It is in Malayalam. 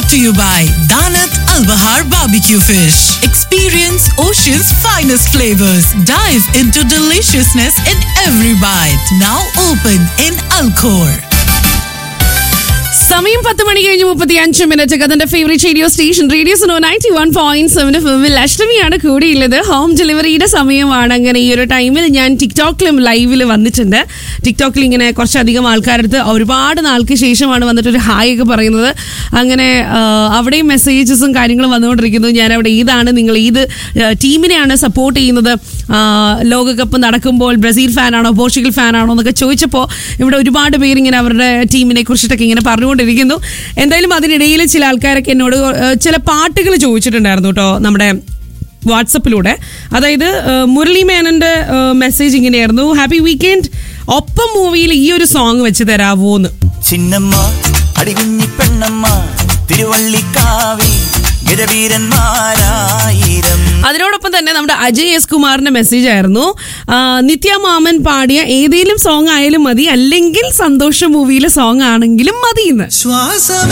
brought to you by Danat Al Bahar Barbecue Fish. Experience Ocean's finest flavors. Dive into deliciousness in every bite. Now open in Alcor. സമയം പത്ത് മണി കഴിഞ്ഞ് മുപ്പത്തി അഞ്ച് മിനിറ്റ് അതിന്റെ ഫേവറേറ്റ് റേഡിയോ സ്റ്റേഷൻ റേഡിയോ സോ നയൻറ്റി വൺ പോയിന്റ് സെവൻ ഫിമിൽ അഷ്ടമിയാണ് കൂടിയുള്ളത് ഹോം ഡെലിവറിയുടെ സമയമാണ് അങ്ങനെ ഈ ഒരു ടൈമിൽ ഞാൻ ടിക്ടോക്കിലും ലൈവിൽ വന്നിട്ടുണ്ട് ടിക്ടോക്കിൽ ഇങ്ങനെ കുറച്ചധികം ആൾക്കാരടുത്ത് ഒരുപാട് നാൾക്ക് ശേഷമാണ് വന്നിട്ട് ഒരു ഹായ് ഒക്കെ പറയുന്നത് അങ്ങനെ ആ, അവിടെയും മെസ്സേജസും കാര്യങ്ങളും വന്നുകൊണ്ടിരിക്കുന്നു ഞാൻ അവിടെ ഏതാണ് നിങ്ങൾ ഏത് ആ, ടീമിനെയാണ് സപ്പോർട്ട് ചെയ്യുന്നത് ആ, ലോകകപ്പ് നടക്കുമ്പോൾ ബ്രസീൽ ഫാനാണോ പോർച്ചുഗൽ ഫാനാണോ എന്നൊക്കെ ചോദിച്ചപ്പോൾ ഇവിടെ ഒരുപാട് പേര് ഇങ്ങനെ അവരുടെ ടീമിനെ കുറിച്ചിട്ടൊക്കെ ഇങ്ങനെ പറഞ്ഞുകൊണ്ടിരിക്കുന്നു എന്തായാലും അതിനിടയിൽ ചില ആൾക്കാരൊക്കെ എന്നോട് ഏഹ്, ചില പാട്ടുകൾ ചോദിച്ചിട്ടുണ്ടായിരുന്നു കേട്ടോ നമ്മുടെ വാട്സപ്പിലൂടെ അതായത് ഏഹ്, മുരളി മേനന്റെ മെസ്സേജ് ഇങ്ങനെയായിരുന്നു ഹാപ്പി വീക്കെൻഡ് ഒപ്പം മൂവിയിൽ ഈ ഒരു സോങ് വെച്ച് തരാവോ എന്ന് ചിന്നമ്മ അടികുഞ്ഞി പെണ്ണമ്മ തിരുവള്ളിക്കാവിൽ ഗജവീരന്മാരായിരം അതിനോടൊപ്പം തന്നെ നമ്മുടെ അജയ് എസ് കുമാറിന്റെ മെസ്സേജ് ആയിരുന്നു ആ, നിത്യ മാമൻ പാടിയ ഏതെങ്കിലും സോങ് ആയാലും മതി അല്ലെങ്കിൽ സന്തോഷ മൂവിയിലെ സോങ് ആണെങ്കിലും മതി എന്ന് ശ്വാസം